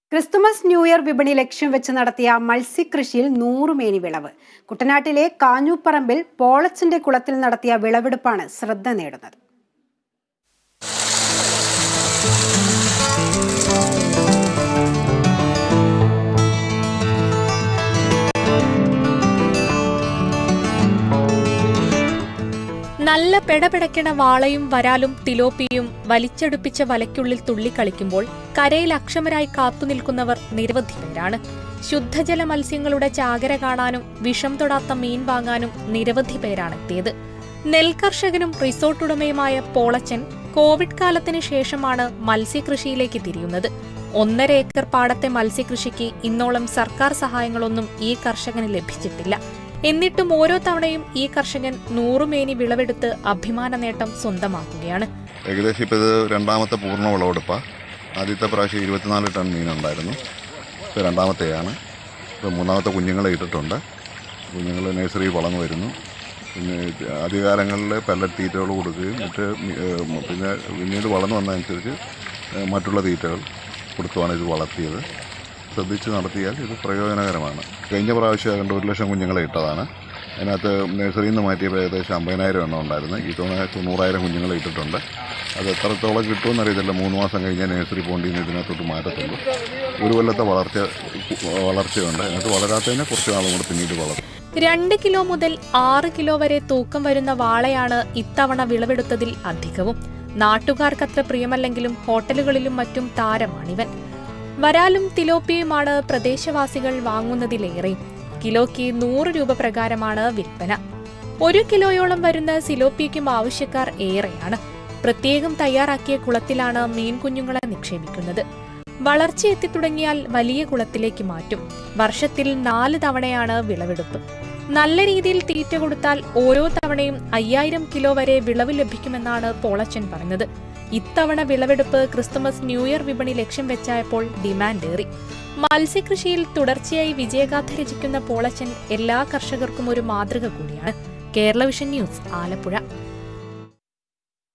Christmas new year വിപണി ലക്ഷ്യം വെച്ച് നടത്തിയ മത്സ്യകൃഷിയിൽ നൂറുമേനി വിളവ് കുട്ടനാട്ടിലെ കാഞ്ഞൂപ്പറമ്പിൽ പോളച്ചിന്റെ കുളത്തിൽ നടത്തിയ വിളവെടുപ്പാണ് ശ്രദ്ധ നേടുന്നത് നല്ല പെടപെടയ്ക്കണ വാളയും വരാലും തിലോപ്പിയും വലിച്ചെടുപ്പിച്ച വലയ്ക്കുള്ളിൽ തുള്ളിക്കളിക്കുമ്പോൾ കരയിൽ അക്ഷമരായി കാത്തുനിൽക്കുന്നവർ നിരവധി പേരാണ് ശുദ്ധജല മത്സ്യങ്ങളുടെ ചാകര കാണാനും വിഷം തൊടാത്ത മീൻ വാങ്ങാനും നിരവധി പേരാണ് എത്തിയത് നെൽകർഷകനും റിസോർട്ട് ഉടമയുമായ പോളച്ചൻ കോവിഡ് കാലത്തിന് ശേഷമാണ് മത്സ്യകൃഷിയിലേക്ക് തിരിയുന്നത് ഒന്നര ഏക്കർ പാടത്തെ മത്സ്യകൃഷിക്ക് ഇന്നോളം സർക്കാർ സഹായങ്ങളൊന്നും ഈ കർഷകന് ലഭിച്ചിട്ടില്ല എന്നിട്ടും ഓരോ തവണയും ഈ കർഷകൻ നൂറുമേനി വിളവെടുത്ത് അഭിമാന നേട്ടം സ്വന്തമാക്കുകയാണ് ഏകദേശം ഇപ്പോൾ ഇത് രണ്ടാമത്തെ പൂർണ്ണ വിളവെടുപ്പാണ് ആദ്യത്തെ പ്രാവശ്യം ഇരുപത്തിനാല് ടൺ മീനുണ്ടായിരുന്നു ഇപ്പോൾ രണ്ടാമത്തെയാണ് ഇപ്പോൾ മൂന്നാമത്തെ കുഞ്ഞുങ്ങളെ ഇട്ടിട്ടുണ്ട് കുഞ്ഞുങ്ങൾ നഴ്സറി വളർന്നു വരുന്നു പിന്നെ അധികാരങ്ങളിൽ പെല്ലറ്റ് തീറ്റകൾ കൊടുക്കുകയും മറ്റ് മി- ഏഹ് പിന്നെ പിന്നീട് വളർന്നു വന്നതനുസരിച്ച് ഏഹ് മറ്റുള്ള തീറ്റകൾ കൊടുത്തുമാണ് ഇത് വളർത്തിയത് ശ്രദ്ധിച്ച് നടത്തിയാൽ ഇത് പ്രയോജനകരമാണ് കഴിഞ്ഞ പ്രാവശ്യം ഏതാണ്ട് ഒരു ലക്ഷം കുഞ്ഞുങ്ങളെ ഇട്ടതാണ് അതിനകത്ത് നഴ്സറിയിൽ നിന്ന് മാറ്റിയപ്പോൾ ഏകദേശം അമ്പതിനായിരം എണ്ണം ഉണ്ടായിരുന്നു ഈ തവണ തൊണ്ണൂറായിരം കുഞ്ഞുങ്ങളെ ഇട്ടിട്ടുണ്ട് അത് എത്രത്തോളം കിട്ടുമെന്ന് അറിയത്തില്ല മൂന്ന് മാസം കഴിഞ്ഞാൽ നഴ്സറി പോകേണ്ടി ഇതിനകത്തോട്ട് മാറ്റത്തുള്ളൂ ഒരു കൊല്ലത്തെ വളർച്ച വളർച്ചയുണ്ട് അതിനകത്ത് വളരാത്തതിനെ കുറച്ച് നാളും കൂടെ പിന്നീട് വളർത്തും രണ്ട് കിലോ മുതൽ ആറ് കിലോ വരെ തൂക്കം വരുന്ന വാളയാണ് ഇത്തവണ വിളവെടുത്തതിൽ അധികവും നാട്ടുകാർക്കത്ര പ്രിയമല്ലെങ്കിലും ഹോട്ടലുകളിലും മറ്റും താരമാണിവൻ വരാലും തിലോപ്പിയുമാണ് പ്രദേശവാസികൾ വാങ്ങുന്നതിലേറെ കിലോയ്ക്ക് നൂറ് രൂപ പ്രകാരമാണ് വിൽപ്പന ഒരു കിലോയോളം വരുന്ന സിലോപ്പിയയ്ക്കും ആവശ്യക്കാർ ഏറെയാണ് പ്രത്യേകം തയ്യാറാക്കിയ കുളത്തിലാണ് മീൻ കുഞ്ഞുങ്ങളെ നിക്ഷേപിക്കുന്നത് വളർച്ച എത്തിത്തുടങ്ങിയാൽ വലിയ കുളത്തിലേക്ക് മാറ്റും വർഷത്തിൽ നാല് തവണയാണ് വിളവെടുപ്പ് നല്ല രീതിയിൽ തീറ്റ കൊടുത്താൽ ഓരോ തവണയും അയ്യായിരം കിലോ വരെ വിളവ് ലഭിക്കുമെന്നാണ് പോളച്ചൻ പറഞ്ഞത് ഇത്തവണ വിളവെടുപ്പ് ക്രിസ്തുമസ് ന്യൂ ഇയർ വിപണി ലക്ഷ്യം വെച്ചായപ്പോൾ ഡിമാൻഡ് ഏറി മത്സ്യകൃഷിയിൽ തുടർച്ചയായി വിജയഗാഥ രചിക്കുന്ന പോളച്ചൻ എല്ലാ കർഷകർക്കും ഒരു മാതൃക കൂടിയാണ് കേരള വിഷൻ ന്യൂസ് ആലപ്പുഴ